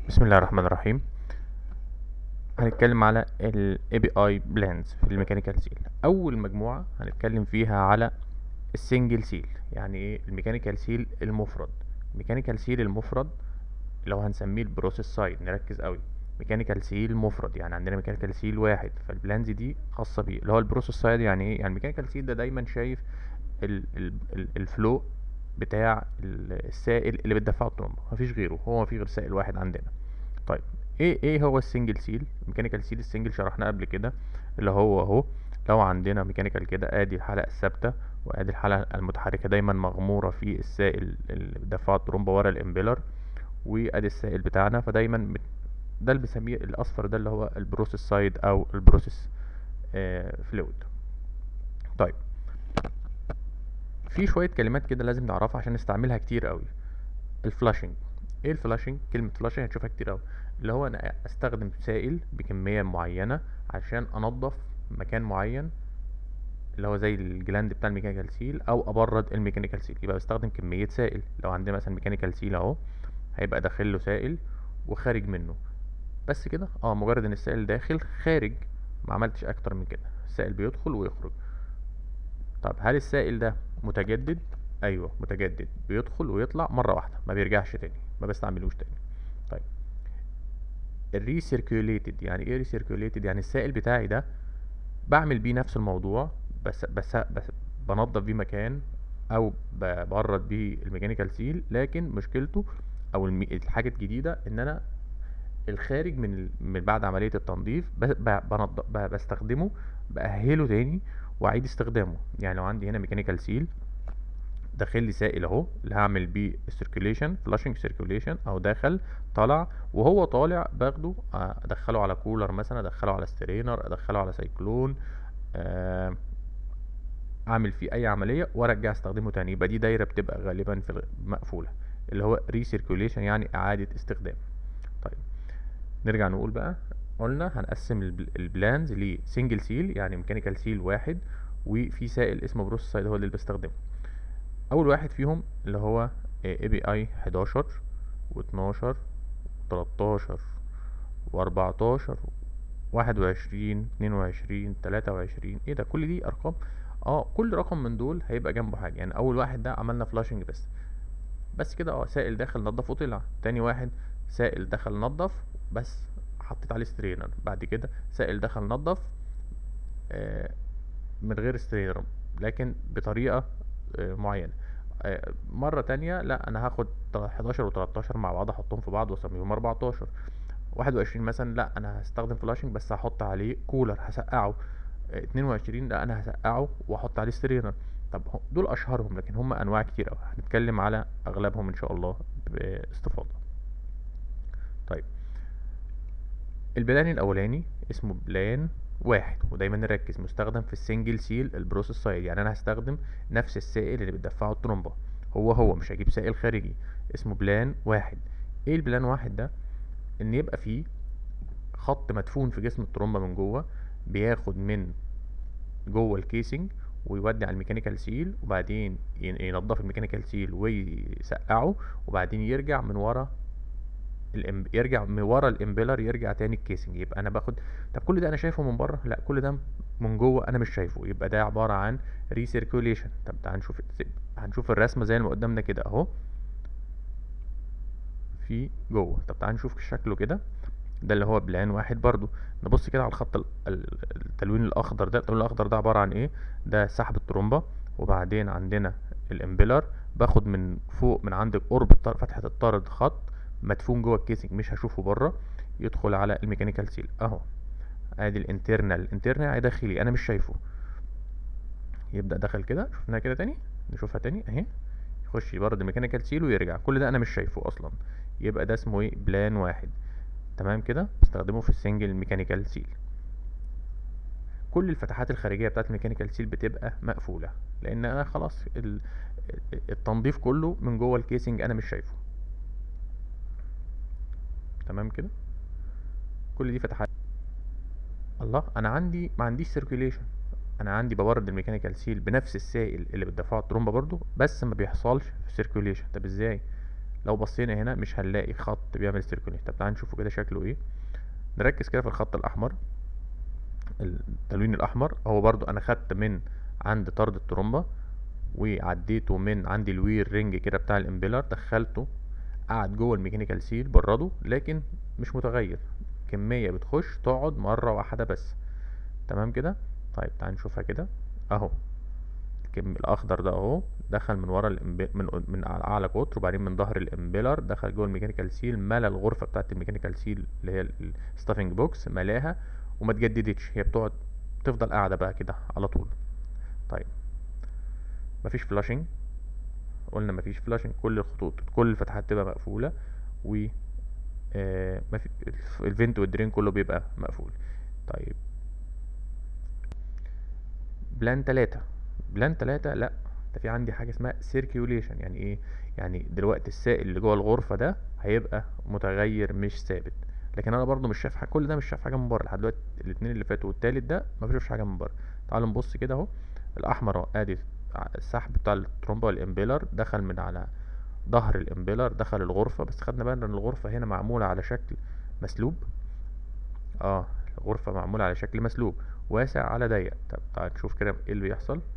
بسم الله الرحمن الرحيم هنتكلم على ال API blends في الميكانيكال سيل أول مجموعة هنتكلم فيها على السنجل سيل يعني ايه الميكانيكال سيل المفرد الميكانيكال سيل المفرد لو هنسميه البروسيس سايد نركز قوي ميكانيكال سيل مفرد يعني عندنا ميكانيكال سيل واحد فالبلانز دي خاصة بيه اللي هو البروسيس سايد يعني ايه يعني الميكانيكال سيل ده دايما شايف ال ال ال الفلو بتاع ال- السائل اللي بتدفعه الترومبه مفيش غيره هو مفيش غير سائل واحد عندنا طيب ايه ايه هو السنجل سيل ميكانيكال سيل السنجل شرحناه قبل كده اللي هو اهو لو عندنا ميكانيكال كده ادي الحلقه الثابته وادي الحلقه المتحركه دايما مغموره في السائل اللي بتدفعه الترومبه ورا الامبيلر وادي السائل بتاعنا فدايما بت- ده اللي بنسميه الاصفر ده اللي هو البروسيس سايد او البروسيس فلويد طيب في شويه كلمات كده لازم نعرفها عشان نستعملها كتير قوي الفلاشنج ايه الفلاشنج كلمه فلاشنج هتشوفها كتير قوي اللي هو انا استخدم سائل بكميه معينه عشان انظف مكان معين اللي هو زي الجلاند بتاع الميكانيكال سيل او ابرد الميكانيكال سيل يبقى بستخدم كميه سائل لو عندنا مثلا ميكانيكال سيل اهو هيبقى داخل له سائل وخارج منه بس كده اه مجرد ان السائل داخل خارج ما عملتش اكتر من كده السائل بيدخل ويخرج طب هل السائل ده متجدد ايوه متجدد بيدخل ويطلع مره واحده ما بيرجعش تاني ما بستعملوش تاني طيب الريسيركيوليتد يعني ايه ريسيركيوليتد يعني السائل بتاعي ده بعمل بيه نفس الموضوع بس بس, بس بنضف بيه مكان او ب- ببرد بيه الميكانيكال سيل لكن مشكلته او الم- الحاجه الجديده ان انا الخارج من ال- من بعد عمليه التنظيف ب- ب- بنض- ب- بستخدمه باهله تاني واعيد استخدامه يعني لو عندي هنا ميكانيكال سيل داخل لي سائل اهو اللي هعمل بيه السيركيوليشن فلاشنج سيركيوليشن او دخل طلع وهو طالع باخده آه، ادخله على كولر مثلا ادخله على سترينر ادخله على سايكلون آه، اعمل فيه اي عمليه وارجع استخدمه تاني يبقى دي دايره بتبقى غالبا في الغ- مقفوله اللي هو ريسيركيوليشن يعني اعاده استخدام طيب نرجع نقول بقى قلنا هنقسم البل- البلانز لسنجل سيل يعني ميكانيكال سيل واحد وفي سائل اسمه بروسيس سايد هو اللي بستخدمه اول واحد فيهم اللي هو اي بي اي 11 و12 و13 و14 21 22 23 ايه ده كل دي ارقام اه كل رقم من دول هيبقى جنبه حاجه يعني اول واحد ده عملنا فلاشنج بس بس كده اه سائل داخل نضف وطلع تاني واحد سائل دخل نضف بس حطيت عليه سترينر بعد كده سائل دخل نضف آه من غير سترينر لكن بطريقة آه معينة آه مرة تانية لا انا هاخد 11 و13 مع بعض احطهم في بعض واسميهم 14 21 مثلا لا انا هستخدم فلاشنج بس هحط عليه كولر هسقعه آه، 22 لا انا هسقعه واحط عليه سترينر طب هو- دول اشهرهم لكن هم انواع كتير قوي هنتكلم على اغلبهم ان شاء الله باستفاضة طيب البلان الاولاني اسمه بلان واحد ودايما نركز مستخدم في السنجل سيل البروسيس سايد يعني انا هستخدم نفس السائل اللي بتدفعه الترومبه هو هو مش هجيب سائل خارجي اسمه بلان واحد ايه البلان واحد ده ان يبقى فيه خط مدفون في جسم الترومبه من جوه بياخد من جوه الكيسنج ويودي على الميكانيكال سيل وبعدين ين- ينضف الميكانيكال سيل ويسقعه وبعدين يرجع من ورا الإم... يرجع من ورا الامبيلر يرجع تاني الكيسنج يبقى انا باخد طب كل ده انا شايفه من بره لا كل ده من جوه انا مش شايفه يبقى ده عباره عن ريسيركيوليشن طب تعال نشوف هنشوف الرسمه زي اللي قدامنا كده اهو في جوه طب تعال نشوف شكله كده ده اللي هو بلان واحد برضو نبص كده على الخط ال- ال- التلوين الاخضر ده التلوين الاخضر ده عباره عن ايه ده سحب الترومبه وبعدين عندنا الامبيلر باخد من فوق من عند قرب الطر- فتحه الطارد خط مدفون جوه الكيسنج مش هشوفه بره يدخل على الميكانيكال سيل اهو ادي الانترنال الانترنال داخلي انا مش شايفه يبدا دخل كده شفناها كده تاني نشوفها تاني اهي يخش يبرد الميكانيكال سيل ويرجع كل ده انا مش شايفه اصلا يبقى ده اسمه ايه بلان واحد تمام كده بستخدمه في السنجل ميكانيكال سيل كل الفتحات الخارجيه بتاعت الميكانيكال سيل بتبقى مقفوله لان انا خلاص ال- التنظيف كله من جوه الكيسنج انا مش شايفه تمام كده كل دي فتحات الله انا عندي ما عنديش سيركيوليشن انا عندي بورد الميكانيكال سيل بنفس السائل اللي بتدفعه الترومبه برضو بس ما بيحصلش سيركيوليشن طب ازاي لو بصينا هنا مش هنلاقي خط بيعمل سيركوليشن طب تعال نشوفه كده شكله ايه نركز كده في الخط الاحمر التلوين الاحمر هو برضو انا خدت من عند طرد الترومبه وعديته من عند الوير رينج كده بتاع الامبيلر دخلته قعد جوه الميكانيكال سيل برده لكن مش متغير كمية بتخش تقعد مرة واحدة بس تمام كده طيب تعال نشوفها كده اهو الكم الاخضر ده اهو دخل من ورا الإمب... من من على اعلى قطر وبعدين من ظهر الامبيلر دخل جوه الميكانيكال سيل ملا الغرفه بتاعه الميكانيكال سيل اللي هي الستافنج بوكس ملاها وما اتجددتش هي بتقعد تفضل قاعده بقى كده على طول طيب مفيش فلاشنج قلنا مفيش فلاشنج كل الخطوط كل الفتحات تبقى مقفوله و آه مفي... الفنت والدرين كله بيبقى مقفول طيب بلان تلاتة بلان تلاتة لا ده في عندي حاجة اسمها سيركيوليشن يعني ايه يعني دلوقتي السائل اللي جوه الغرفة ده هيبقى متغير مش ثابت لكن انا برضو مش شايف حاجة كل ده مش شايف حاجة من بره لحد دلوقتي الاتنين اللي فاتوا والتالت ده ما بشوفش حاجة من بره تعالوا نبص كده اهو الاحمر اهو ادي السحب بتاع الترومبا والامبيلر دخل من على ظهر الامبيلر دخل الغرفة بس خدنا بالنا ان الغرفة هنا معمولة على شكل مسلوب اه الغرفة معمولة على شكل مسلوب واسع على ضيق طب تعال نشوف كده ايه اللي بيحصل